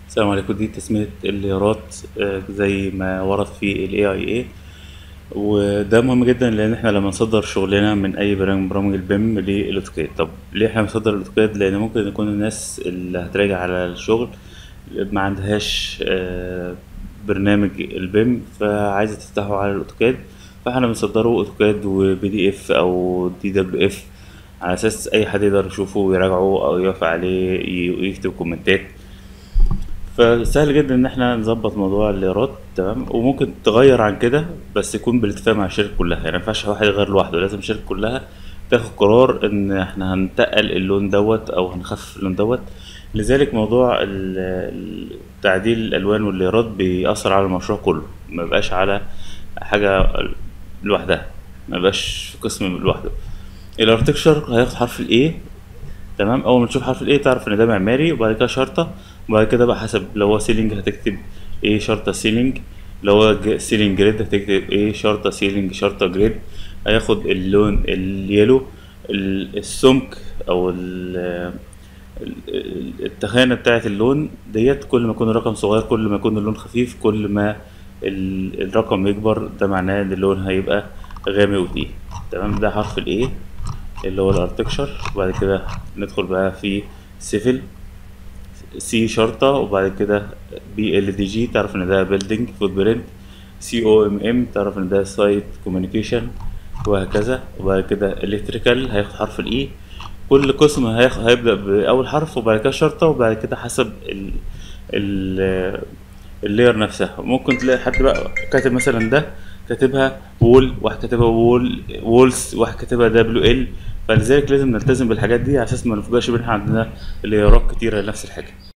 السلام عليكم دي تسمية الليارات آه، زي ما ورد في ال AIA وده مهم جدا لأن احنا لما نصدر شغلنا من أي برنامج من برامج البيم للأوتوكاد طب ليه احنا بنصدر الأوتوكاد؟ لأن ممكن يكون الناس اللي هتراجع على الشغل ما عندهاش آه، برنامج البيم فعايزة تفتحه على الأوتوكاد فاحنا بنصدره أوتوكاد وبي دي اف أو دي دبليو اف على أساس أي حد يقدر يشوفه ويراجعه أو يوافق عليه ي- يكتب كومنتات فسهل جدا ان احنا نظبط موضوع الليارات تمام وممكن تغير عن كده بس يكون بالاتفاق مع الشركه كلها يعني ما ينفعش واحد يغير لوحده لازم الشركه كلها تاخد قرار ان احنا هنتقل اللون دوت او هنخفف اللون دوت لذلك موضوع ال- ال- تعديل الالوان والليارات بيأثر على المشروع كله ما بقاش على حاجه لوحدها ما بقاش في قسم لوحده الارتكشر هياخد حرف الاي تمام اول ما تشوف حرف الاي تعرف ان ده معماري وبعد كده شرطه وبعد كده بقى حسب لو هو سيلينج هتكتب ايه شرطه سيلينج لو هو سيلينج جريد هتكتب ايه شرطه سيلينج شرطه جريد هياخد اللون اليلو ال- السمك او ال- ال- التخانه بتاعه اللون ديت كل ما يكون الرقم صغير كل ما يكون اللون خفيف كل ما ال- الرقم يكبر ده معناه ان اللون هيبقى غامق ودقيق تمام ده حرف الايه اللي هو الارتكشر وبعد كده ندخل بقى في سيفل سي شرطة وبعد كده بي ال دي جي تعرف ان ده بيلدينج فوت برنت سي او ام ام تعرف ان ده سايت كوميونيكيشن وهكذا وبعد كده الكتريكال هياخد حرف الاي كل قسم هياخ- هيبدأ بأول حرف وبعد كده شرطة وبعد كده حسب ال ال اللاير نفسها ممكن تلاقي حد بقى كاتب مثلا ده كاتبها وول واحد كاتبها وول وولز واحد كاتبها دبليو ال فلذلك لازم نلتزم بالحاجات دي على اساس ما نفوجئش بان احنا عندنا لايرات كتيره لنفس الحاجه